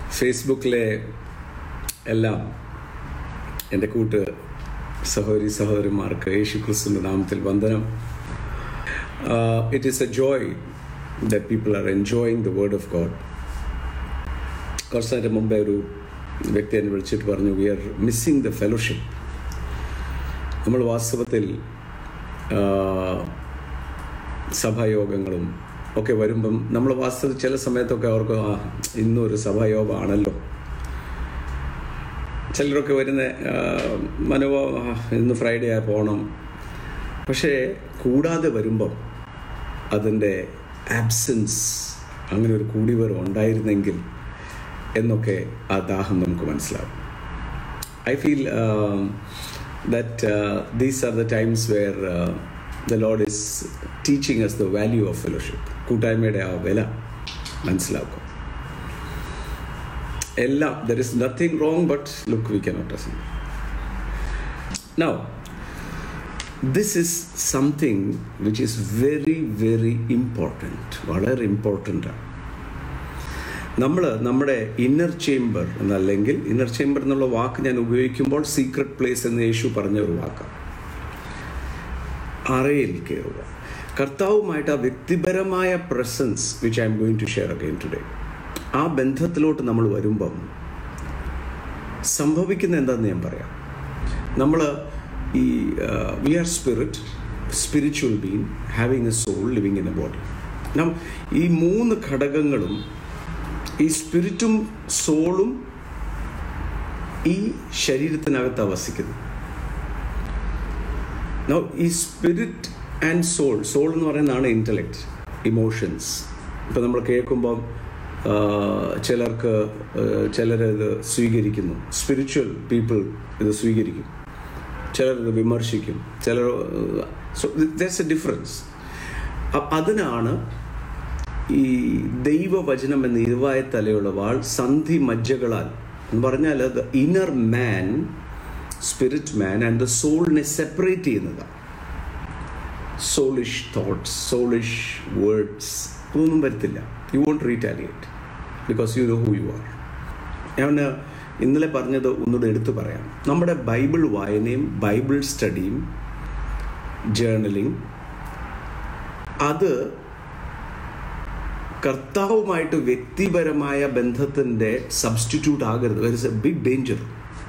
ഫേസ്ബുക്കിലെ എല്ലാം എൻ്റെ കൂട്ട് സഹോദരി സഹോദരിമാർക്ക് യേശു ക്രിസ്തുവിൻ്റെ നാമത്തിൽ വന്ദനം it is a joy that people are enjoying the word of God കുറച്ച് നേരം മുമ്പേ ഒരു വ്യക്തി എന്നെ വിളിച്ചിട്ട് പറഞ്ഞു we are missing the fellowship നമ്മൾ വാസ്തവത്തിൽ സഭായോഗങ്ങളും ഒക്കെ വരുമ്പം നമ്മൾ വാസ്തവത്തിൽ ചില സമയത്തൊക്കെ അവർക്ക് ആ ഇന്നും ഒരു സഭായോഗമാണല്ലോ ചിലരൊക്കെ വരുന്ന മനോഭാവം ഇന്ന് ഫ്രൈഡേ ആ പോകണം പക്ഷേ കൂടാതെ വരുമ്പം അതിൻ്റെ ആബ്സെൻസ് അങ്ങനെ ഒരു കൂടിവരം ഉണ്ടായിരുന്നെങ്കിൽ എന്നൊക്കെ ആ ദാഹം നമുക്ക് മനസ്സിലാവും I feel that these are the times where the load is teaching us the value of fellowship കൂട്ടായ്മയുടെ ആ വില മനസ്സിലാക്കും എല്ലാം there is nothing wrong but look we cannot us now this is something which is very very important വളരെ important ആണ് നമ്മൾ നമ്മുടെ inner chamber എന്നല്ലെങ്കിൽ ഇന്നർ ചേംബർ എന്നുള്ള വാക്ക് ഞാൻ ഉപയോഗിക്കുമ്പോൾ സീക്രട്ട് പ്ലേസ് എന്ന് യേശു പറഞ്ഞ ഒരു വാക്കാണ് അറയിൽ കയറുക കർത്താവുമായിട്ട് ആ വ്യക്തിപരമായ presence which I'm going to share again today ആ ബന്ധത്തിലോട്ട് നമ്മൾ വരുമ്പം സംഭവിക്കുന്ന എന്താണെന്ന് ഞാൻ പറയാം നമ്മൾ ഈ we are spirit spiritual being having a soul living in a body നാം ഈ മൂന്ന് ഘടകങ്ങളും ഈ സ്പിരിറ്റും സോളും ഈ ശരീരത്തിനകത്ത് വസിക്കുന്നു ഈ സ്പിരിറ്റ് ആൻഡ് സോൾ സോൾ എന്ന് പറയുന്നതാണ് ഇൻ്റലക്റ്റ് ഇമോഷൻസ് ഇപ്പം നമ്മൾ കേൾക്കുമ്പം ചിലർക്ക് ചിലരത് സ്വീകരിക്കുന്നു സ്പിരിച്വൽ പീപ്പിൾ ഇത് സ്വീകരിക്കും ചിലർ വിമർശിക്കും ചിലർ സോ ദസ് എ ഡിഫറൻസ് അതിനാണ് ഈ ദൈവവചനം എന്ന ഇരുവായ തലയുള്ള വാൾ സന്ധി മജ്ജകളാൽ എന്ന് പറഞ്ഞാൽ the inner man spirit man and the സോളിനെ സെപ്പറേറ്റ് ചെയ്യുന്നതാണ് സോളിഷ് തോട്ട്സ് സോളിഷ് വേർഡ്സ് ഒന്നും വരത്തില്ല you won't retaliate because you know who you are ഞാൻ ഇന്നലെ പറഞ്ഞത് ഒന്നുകൂടെ എടുത്തു പറയാം നമ്മുടെ ബൈബിൾ വായനയും ബൈബിൾ സ്റ്റഡിയും ജേർണലിംഗ് അത് കർത്താവുമായിട്ട് വ്യക്തിപരമായ ബന്ധത്തിൻ്റെ സബ്സ്റ്റിറ്റ്യൂട്ട് ആകരുത് there is a big danger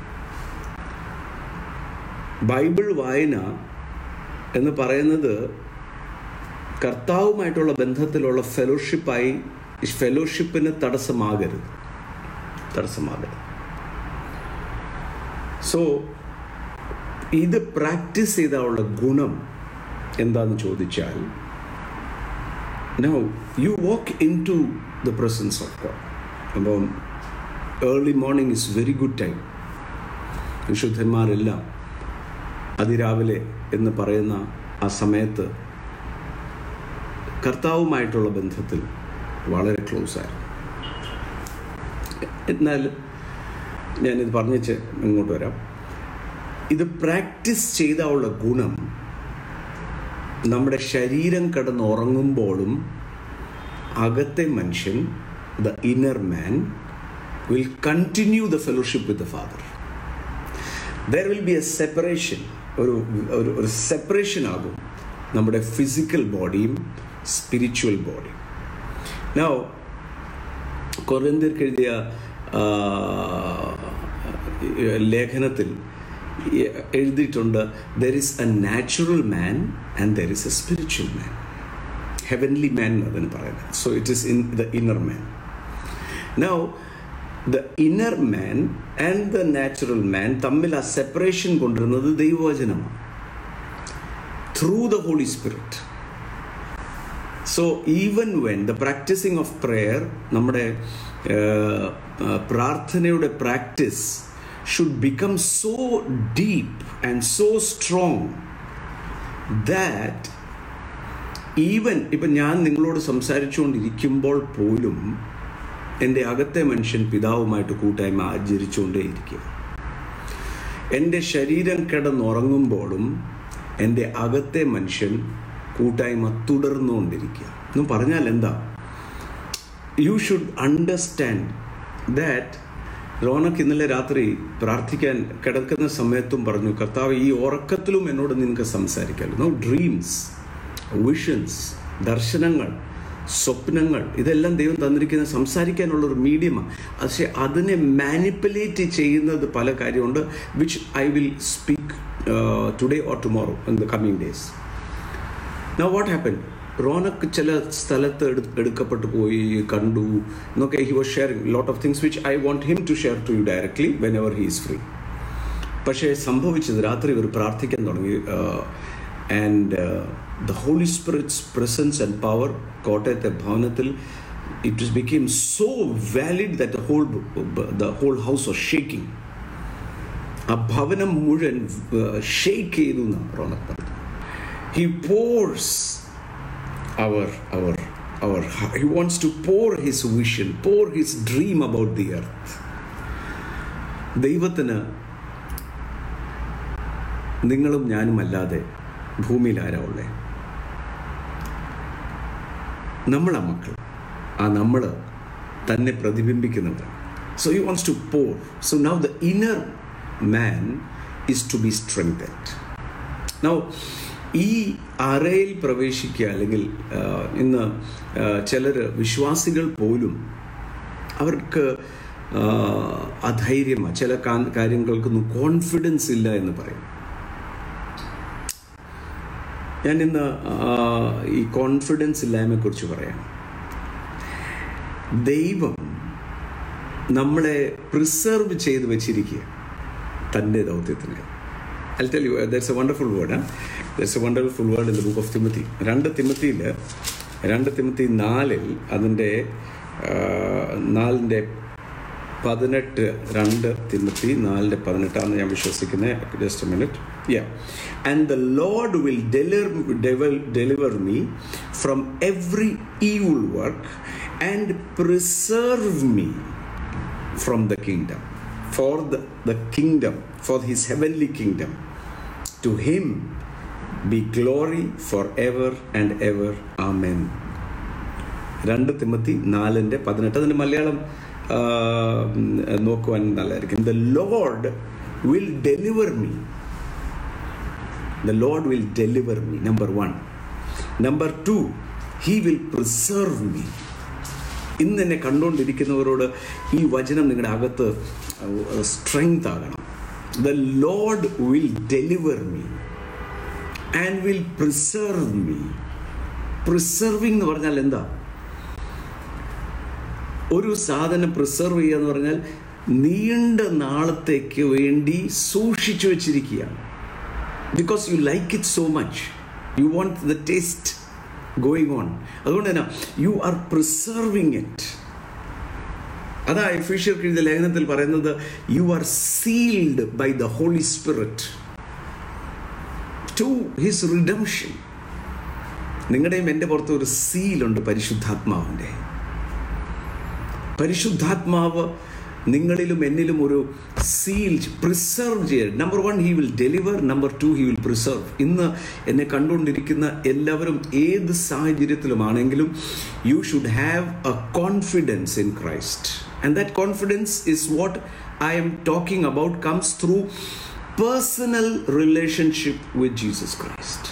Bible വായന എന്ന് പറയുന്നത് കർത്താവുമായിട്ടുള്ള ബന്ധത്തിലുള്ള ഫെലോഷിപ്പായി ഫെലോഷിപ്പിന് തടസ്സമാകരുത് തടസ്സമാകരുത് സോ ഇത് പ്രാക്ടീസ് ചെയ്താലുള്ള ഗുണം എന്താന്ന് ചോദിച്ചാൽ now you walk into the presence of God അപ്പം early morning is very good time വിശുദ്ധന്മാരെല്ലാം അതിരാവിലെ എന്ന് പറയുന്ന ആ സമയത്ത് കർത്താവുമായിട്ടുള്ള ബന്ധത്തിൽ വളരെ ക്ലോസ് ആയിരുന്നു എന്നാൽ ഞാനിത് പറഞ്ഞിച്ച് ഇങ്ങോട്ട് വരാം ഇത് പ്രാക്ടീസ് ചെയ്താലുള്ള ഗുണം നമ്മുടെ ശരീരം കിടന്ന് ഉറങ്ങുമ്പോഴും അകത്തെ മനുഷ്യൻ the inner man will continue the fellowship with the Father there will be a separation ഒരു ഒരു ഒരു സെപ്പറേഷൻ ആകും നമ്മുടെ ഫിസിക്കൽ ബോഡിയും സ്പിരിച്വൽ ബോഡിയും നോ കൊറിന്തിർക്ക് എഴുതിയ ലേഖനത്തിൽ എഴുതിയിട്ടുണ്ട് there is a natural man and there is a spiritual man heavenly man അതിന് പറയുന്നത് so it is in the inner man now the inner man and the natural man തമ്മിൽ ആ സെപ്പറേഷൻ കൊണ്ടുവരുന്നത് ദൈവവചനമാണ് through the Holy Spirit so even when the practising of prayer നമ്മുടെ പ്രാർത്ഥനയുടെ practice should become so deep and so strong that even ഇപ്പം ഞാൻ നിങ്ങളോട് സംസാരിച്ചുകൊണ്ടിരിക്കുമ്പോൾ പോലും എൻ്റെ അകത്തെ മനുഷ്യൻ പിതാവുമായിട്ട് കൂട്ടായ്മ ആചരിച്ചുകൊണ്ടേയിരിക്കുക എൻ്റെ ശരീരം കിടന്നുറങ്ങുമ്പോഴും എൻ്റെ അകത്തെ മനുഷ്യൻ കൂട്ടായ്മ തുടർന്നുകൊണ്ടിരിക്കുക എന്ന് പറഞ്ഞാൽ എന്താ യു ഷുഡ് അണ്ടർസ്റ്റാൻഡ് ദാറ്റ് റോണക്ക് ഇന്നലെ രാത്രി പ്രാർത്ഥിക്കാൻ കിടക്കുന്ന സമയത്തും പറഞ്ഞു കർത്താവ് ഈ ഉറക്കത്തിലും എന്നോട് നിനക്ക് സംസാരിക്കാമല്ലോ നോ ഡ്രീംസ് വിഷൻസ് ദർശനങ്ങൾ സ്വപ്നങ്ങൾ ഇതെല്ലാം ദൈവം തന്നിരിക്കുന്ന സംസാരിക്കാനുള്ള ഒരു മീഡിയമാണ് പക്ഷേ അതിനെ മാനിപ്പുലേറ്റ് ചെയ്യുന്നത് പല കാര്യമുണ്ട് which I will speak today or tomorrow in the coming days no what happen റോണക്ക് ചില സ്ഥലത്ത് എടു എടുക്കപ്പെട്ടു പോയി കണ്ടു എന്നൊക്കെ he was sharing lot of things which I want him to share to you directly whenever he is free പക്ഷേ സംഭവിച്ചത് രാത്രി ഇവർ പ്രാർത്ഥിക്കാൻ തുടങ്ങി and the Holy Spirit's presence and power കോട്ടയത്തെ ഭവനത്തിൽ it is became so valid that the whole the whole house was shaking ആ ഭവനം മുഴുവൻ ഷേക്ക് ചെയ്തു എന്നാണ് റോണക് പറഞ്ഞത് he pours our our our he wants to pour his vision pour his dream about the earth ദൈവത്തിന് നിങ്ങളും ഞാനും അല്ലാതെ ഭൂമിയിൽ ആരാ ഉള്ളേ നമ്മളാ മക്കൾ ആ നമ്മൾ തന്നെ പ്രതിബിംബിക്കുന്നവരാണ് so you wants to pour so now the inner man is to be strengthened now ഈ അറയിൽ പ്രവേശിക്കുക അല്ലെങ്കിൽ ഇന്ന് ചിലർ വിശ്വാസികൾ പോലും അവർക്ക് അധൈര്യമാണ് ചില കാര്യങ്ങൾക്കൊന്നും കോൺഫിഡൻസ് ഇല്ല എന്ന് പറയും ഞാൻ ഇന്ന് ഈ കോൺഫിഡൻസ് ഇല്ലായ്മയെക്കുറിച്ച് പറയാം ദൈവം നമ്മളെ പ്രിസർവ് ചെയ്ത് വെച്ചിരിക്കുക തൻ്റെ ദൗത്യത്തിന് I tell you that's a wonderful word that's a wonderful word in the book of Timothy രണ്ട് തിമത്തിയിൽ രണ്ട് തിമത്തി നാലിൽ അതിൻ്റെ നാലിൻ്റെ പതിനെട്ട് രണ്ട് തിമത്തി നാലിൻ്റെ പതിനെട്ടാണെന്ന് ഞാൻ വിശ്വസിക്കുന്നത് just minute yeah and the Lord will deliver deliver me from every evil work and preserve me from the kingdom for the, the kingdom, for his heavenly kingdom. To him be glory forever and ever. Amen. രണ്ട് തിമത്തി നാലിൻ്റെ പതിനെട്ട് അതിൻ്റെ മലയാളം നോക്കുവാൻ നല്ലതായിരിക്കും the Lord will deliver me the Lord will deliver me number one number two he will preserve me ഇന്ന് എന്നെ കണ്ടുകൊണ്ടിരിക്കുന്നവരോട് ഈ വചനം നിങ്ങളുടെ അകത്ത് സ്ട്രെങ്ത് ആകണം the Lord will deliver me and will preserve me preserving എന്ന് പറഞ്ഞാൽ എന്താ ഒരു സാധനം പ്രിസർവ് ചെയ്യുക എന്ന് പറഞ്ഞാൽ നീണ്ട നാളത്തേക്ക് വേണ്ടി സൂക്ഷിച്ചു വെച്ചിരിക്കുകയാണ് because you like it so much you want the taste going on അതുകൊണ്ട് തന്നെ യു ആർ പ്രിസർവിങ് ഇറ്റ് അതാ എഫീഷ്യർക്ക് എഴുതിയ ലേഖനത്തിൽ പറയുന്നത് you are sealed by the Holy Spirit to his redemption നിങ്ങളുടെയും എൻ്റെ പുറത്ത് ഒരു സീലുണ്ട് പരിശുദ്ധാത്മാവിൻ്റെ പരിശുദ്ധാത്മാവ് നിങ്ങളിലും എന്നിലും ഒരു സീൽ പ്രിസർവ് ചെയ്യുക number one he will deliver number two he will preserve ഇന്ന് എന്നെ കണ്ടുകൊണ്ടിരിക്കുന്ന എല്ലാവരും ഏത് സാഹചര്യത്തിലുമാണെങ്കിലും you should have a confidence in Christ and that confidence is what I'm talking about comes through personal relationship with Jesus Christ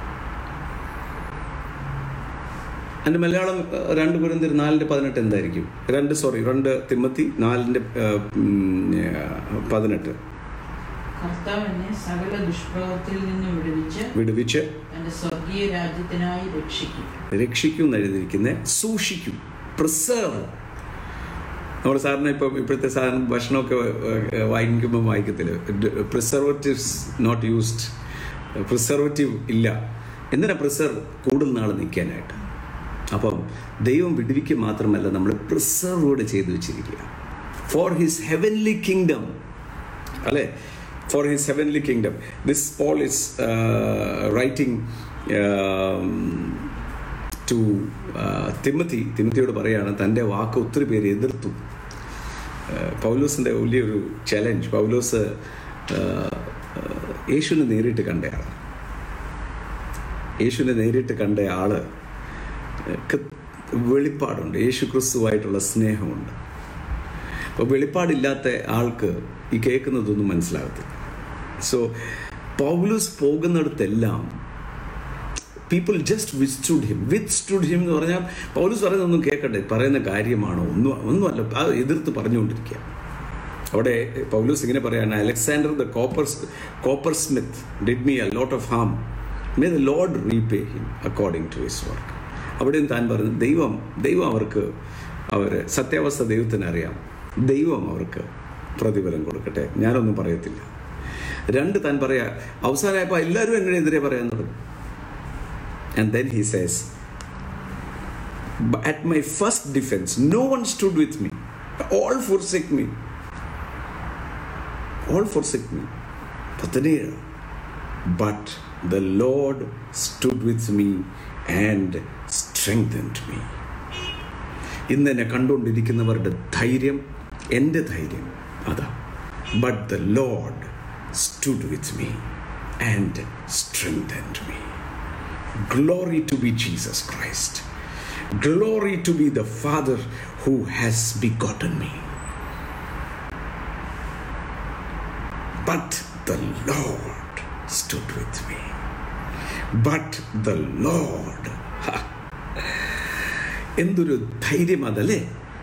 അതിൻ്റെ മലയാളം രണ്ട് കുരുന്തിർ നാലിൻ്റെ പതിനെട്ട് എന്തായിരിക്കും രണ്ട് സോറി രണ്ട് തിമ്മത്തി നാലിൻ്റെ പതിനെട്ട് കർത്താവ് എന്നെ സകല ദുഷ്പ്രവൃത്തിയിൽ നിന്ന് വിടുവിച്ച് വിടുവിച്ച് തന്റെ സ്വർഗീയ രാജ്യത്തിനായി രക്ഷിക്കും രക്ഷിക്കും എന്ന് എഴുതിയിരിക്കുന്ന സൂക്ഷിക്കും പ്രിസർവ് നമ്മൾ സാറിന് ഇപ്പം ഇപ്പോഴത്തെ സാധനം ഭക്ഷണമൊക്കെ വാങ്ങിക്കുമ്പോൾ വായിക്കത്തില്ല പ്രിസർവേറ്റീവ്സ് നോട്ട് യൂസ്ഡ് പ്രിസർവേറ്റീവ് ഇല്ല എന്തിനാ പ്രിസർവ് കൂടുതൽ നാൾ നിൽക്കാനായിട്ട് അപ്പം ദൈവം വിടുവിക്കുക മാത്രമല്ല നമ്മൾ പ്രിസർവോട് ചെയ്തു വെച്ചിരിക്കുക ഫോർ ഹിസ് ഹെവൻലി കിങ്ഡം അല്ലേ for his heavenly kingdom this Paul is writing to Timothy തിമത്തിയോട് പറയാണ് തൻ്റെ വാക്ക് ഒത്തിരി പേര് എതിർത്തു പൗലോസിൻ്റെ വലിയൊരു ചലഞ്ച് പൗലോസ് യേശുവിനെ നേരിട്ട് കണ്ടയാളാണ് യേശുവിനെ നേരിട്ട് കണ്ട ആള് വെളിപ്പാടുണ്ട് യേശു ക്രിസ്തുവായിട്ടുള്ള സ്നേഹമുണ്ട് അപ്പോൾ വെളിപ്പാടില്ലാത്ത ആൾക്ക് ഈ കേൾക്കുന്നതൊന്നും മനസ്സിലാകത്തില്ല സോ പൗലൂസ് പോകുന്നിടത്തെല്ലാം people just withstood him withstood him എന്ന് പറഞ്ഞാൽ പൗലൂസ് പറയുന്നതൊന്നും കേൾക്കട്ടെ പറയുന്ന കാര്യമാണോ ഒന്നും ഒന്നുമല്ല അത് എതിർത്ത് പറഞ്ഞുകൊണ്ടിരിക്കുക അവിടെ പൗലൂസ് ഇങ്ങനെ പറയാണ് Alexander the copper copper smith did me a lot of harm may the lord repay him according to his work അവിടെയും താൻ പറഞ്ഞു ദൈവം ദൈവം അവർക്ക് അവർ സത്യാവസ്ഥ ദൈവത്തിന് അറിയാം ദൈവം അവർക്ക് പ്രതിഫലം കൊടുക്കട്ടെ ഞാനൊന്നും പറയത്തില്ല രണ്ട് താൻ പറയാ അവസാനമായപ്പോൾ എല്ലാവരും എങ്ങനെയെതിരെ പറയാൻ തുടങ്ങി And then he says, At my first defense, no one stood with me. All forsake me. All forsake me. പതിനേഴ് But the Lord stood with me and strengthened me. ഇന്ന് എന്നെ കണ്ടുകൊണ്ടിരിക്കുന്നവരുടെ ധൈര്യം എൻ്റെ ധൈര്യം അതാ but the lord stood with me and strengthened me Glory to be Jesus Christ. Glory to be the Father who has begotten me. But the Lord stood with me. But the Lord. Ha. എന്തൊരു ധൈര്യം അതല്ലേ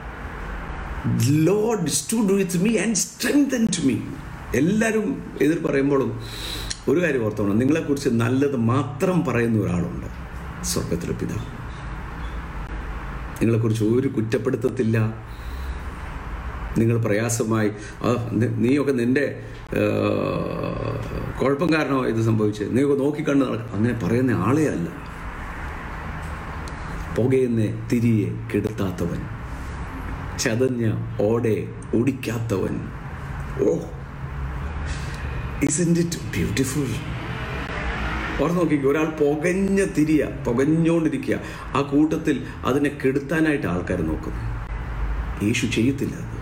lord stood with me and strengthened me എല്ലാവരും എതിർ പറയുമ്പോഴും ഒരു കാര്യം ഓർത്തോണം നിങ്ങളെക്കുറിച്ച് നല്ലത് മാത്രം പറയുന്ന ഒരാളുണ്ട് സ്വർഗത്തിലെ പിതാവ് നിങ്ങളെക്കുറിച്ച് ഒരു കുറ്റപ്പെടുത്തത്തില്ല നിങ്ങൾ പ്രയാസമായി ആ നി- നീയൊക്കെ നിന്റെ ആ, കുഴപ്പം കാരണമോ ഇത് സംഭവിച്ചത് നീയൊക്കെ നോക്കിക്കണ്ട് നടക്കും അങ്ങനെ പറയുന്ന ആളേ അല്ല പുകയെന്നെ തിരിയെ കെടുത്താത്തവൻ ചതഞ്ഞ ഓടെ ഓടിക്കാത്തവൻ ഓ ഇസൻറ്റ് ഇറ്റ് ബ്യൂട്ടിഫുൾ ഓർത്ത് നോക്കിക്കോ ഒരാൾ പുകഞ്ഞ തിരിയ പുകഞ്ഞുകൊണ്ടിരിക്കുക ആ കൂട്ടത്തിൽ അതിനെ കെടുത്താനായിട്ട് ആൾക്കാർ നോക്കുന്നു യേശു ചെയ്യത്തില്ല അത്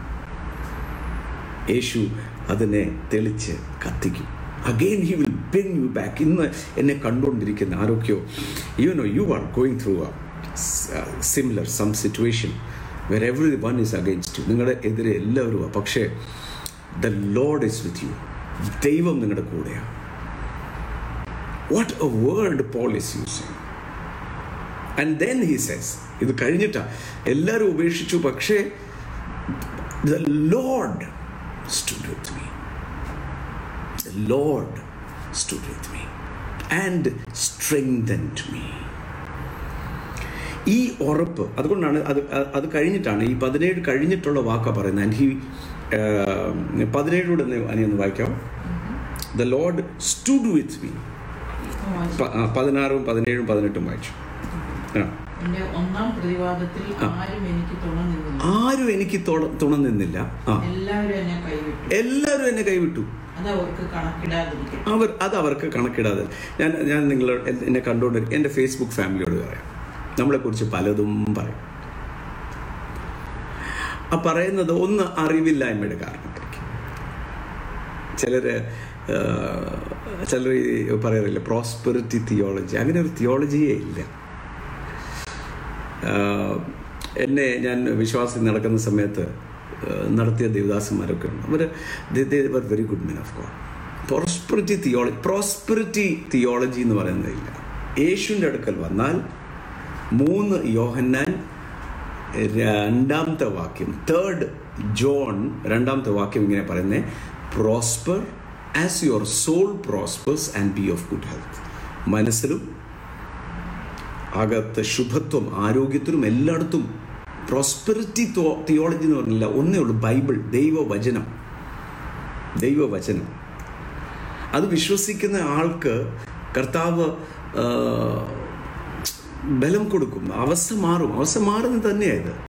യേശു അതിനെ തെളിച്ച് കത്തിക്കും again he will bring you back ഇന്ന് എന്നെ കണ്ടുകൊണ്ടിരിക്കുന്ന ആരൊക്കെയോ you know you are going through a similar some situation where everyone is against you നിങ്ങളുടെ എതിരെ എല്ലാവരും പക്ഷേ the load is with you ദൈവം നിങ്ങളുടെ കൂടെയാണ് what a word Paul is using and then he says ഇത് കഴിഞ്ഞിട്ടാ എല്ലാവരും ഉപേക്ഷിച്ചു പക്ഷേ the lord stood with me. The Lord stood with me and strengthened me. ഈ ഉറപ്പ് അതുകൊണ്ടാണ് അത് അത് കഴിഞ്ഞിട്ടാണ് ഈ പതിനേഴ് കഴിഞ്ഞിട്ടുള്ള വാക്ക പറയുന്നത് ആൻഡ് ഹി പതിനേഴൂടെ അനി ഒന്ന് വായിക്കാം the lord stood with me പതിനാറും പതിനേഴും പതിനെട്ടും വായിച്ചു ആ എന്റെ ഒന്നാം പ്രതിവാദത്തിൽ ആരും എനിക്ക് തുണ നിന്നില്ല ആരും എനിക്ക് തുണ- തുണ നിന്നില്ല ആ എല്ലാവരും എന്നെ കൈവിട്ടു എല്ലാവരും എന്നെ കൈവിട്ടു അത് അവർക്ക് കണക്കിടാതിരിക്കട്ടെ അവർ അത് അവർക്ക് കണക്കിടാതെ ഞാൻ ഞാൻ നിങ്ങൾ എന്നെ കണ്ടുകൊണ്ട് എൻ്റെ ഫേസ്ബുക്ക് ഫാമിലിയോട് പറയാം നമ്മളെക്കുറിച്ച് പലതും പറയും ആ പറയുന്നത് ഒന്ന് അറിവില്ലായ്മയുടെ കാരണമായിരിക്കും ചിലര് ചിലർ പറയാറില്ല പ്രോസ്പെറിറ്റി തിയോളജി അങ്ങനെ ഒരു തിയോളജിയേ ഇല്ല ആഹ് എന്നെ ഞാൻ വിശ്വാസം നടക്കുന്ന സമയത്ത് ആഹ് നടത്തിയ ദേവദാസന്മാരൊക്കെ ഉണ്ട് അവർ were very good men of God prosperity theology prosperity theology എന്ന് പറയുന്നതില്ല യേശുവിൻ്റെ അടുക്കൽ വന്നാൽ മൂന്ന് യോഹന്നാൻ രണ്ടാമത്തെ വാക്യം തേർഡ് ജോൺ രണ്ടാമത്തെ വാക്യം ഇങ്ങനെ പറയുന്നത് prosper as your soul prospers and be of good health മനസ്സിലും അകത്ത് ശുഭത്വം ആരോഗ്യത്തിനും എല്ലായിടത്തും പ്രോസ്പെറിറ്റി തിയോളജി എന്ന് പറഞ്ഞില്ല ഒന്നേ ഉള്ളൂ ബൈബിൾ ദൈവവചനം ദൈവവചനം അത് വിശ്വസിക്കുന്ന ആൾക്ക് കർത്താവ് ആ, ബലം കൊടുക്കും അവസ്ഥ മാറും അവസ്ഥ മാറുന്നത് തന്നെയായത്